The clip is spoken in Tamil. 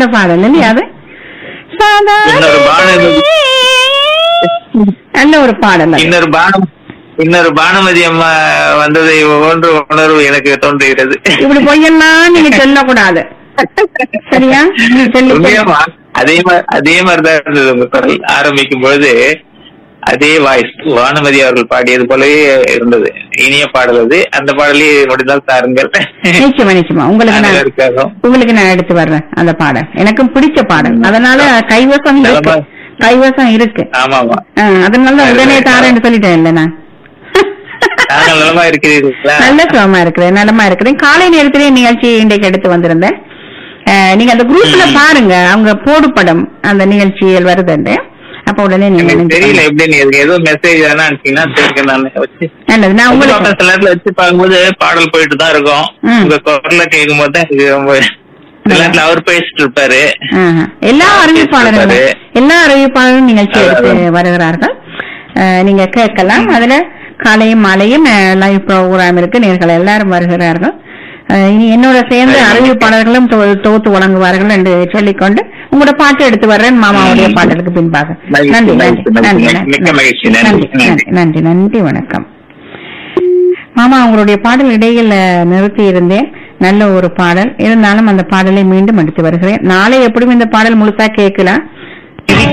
அந்த பாடல் இல்லையா அது இன்னொரு பாடல். நல்ல ஒரு பாடல் அது. இன்னொரு பானம் இன்னொரு பானுமதி அம்மா வந்ததை ஒன்று உணர்வு எனக்கு தோன்றுகிறது இப்படி பொய்யெல்லாம் நீங்க சொல்லக்கூடாது சரியா சொல்லி உண்மையாமா அதே மாதிரி அதே மாதிரிதான் இருந்தது உங்க குரல் ஆரம்பிக்கும் பொழுது அதே வாய்ஸ் வானுமதி அவர்கள் பாடியது போலவே இருந்தது இனிய பாடல் அது அந்த பாடலே முடிந்தால் தாருங்கள் நிச்சயமா நிச்சயமா உங்களுக்கு நான் அனைவருக்காகவும் உங்களுக்கு நான் எடுத்து வர்றேன் அந்த பாடல் எனக்கும் பிடிச்ச பாடல் அதனால கைவசம் இருக்கு நலமா. கைவசம் இருக்கு ஆமாமா ஆ, அதனால தான் உடனே தாரேன்னு சொல்லிட்டேன் இல்ல நான் நாங்கள் நலமா இருக்கிறீர்களா நல்ல சுகமா இருக்கிறேன் நலமா இருக்கிறேன் காலை நேரத்திலே நிகழ்ச்சி இன்றைக்கு எடுத்து வந்திருந்தேன் அஹ், நீங்க அந்த குரூப்ல ம். பாருங்க அவங்க போடு படம் அந்த நிகழ்ச்சியில் வருதுண்டு அப்ப உடனே நீங்க எனக்கு நினைச்சு தெரியல பாருங்க. எப்படி நீ ஏதோ மெசேஜ் வேணா அனுப்பிச்சீங்கன்னா தெரிஞ்சுக்க நான் வச்சு நல்லது நான் உங்களுக்கு உங்களுக்கு சில நேரத்துல வச்சு பார்க்கும்போது பாடல் போயிட்டு தான் இருக்கும் ம். உங்க குரல கேட்கும் போது தான் எனக்கு ரொம்ப சில நேரத்துல அவர் பேசிட்டு இருப்பாரு ஆஹா. எல்லா அறிவிப்பாளர்களும் இருப்பாரு. எல்லா அறிவிப்பாளரும் நிகழ்ச்சி அதான், எடுத்து அதான். வருகிறார்கள் அஹ், நீங்க கேட்கலாம் அதுல காலையும் மாலையும் லைவ் ப்ரோக்ராம் இருக்கு நேர்கள் எல்லாரும் வருகிறார்கள் அஹ், இனி என்னோட சேர்ந்து சரி. அறிவிப்பாளர்களும் தொ- தொகுத்து வழங்குவார்கள் என்று சொல்லிக்கொண்டு உங்களோட பாட்டு எடுத்து வர்றேன் மாமாவுடைய பாடலுக்கு பின்பாக மகிழ்ச்சி, நன்றி நன்றி மகிழ்ச்சி, நன்றி மகிழ்ச்சி. மிக்க மகிழ்ச்சி. நன்றி, நன்றி நன்றி நன்றி நன்றி வணக்கம் மாமா உங்களுடைய பாடல் இடையில நிறுத்தி இருந்தேன் நல்ல ஒரு பாடல் இருந்தாலும் அந்த பாடலை மீண்டும் எடுத்து வருகிறேன் நாளை எப்படியும் இந்த பாடல் முழுசா கேட்கலாம்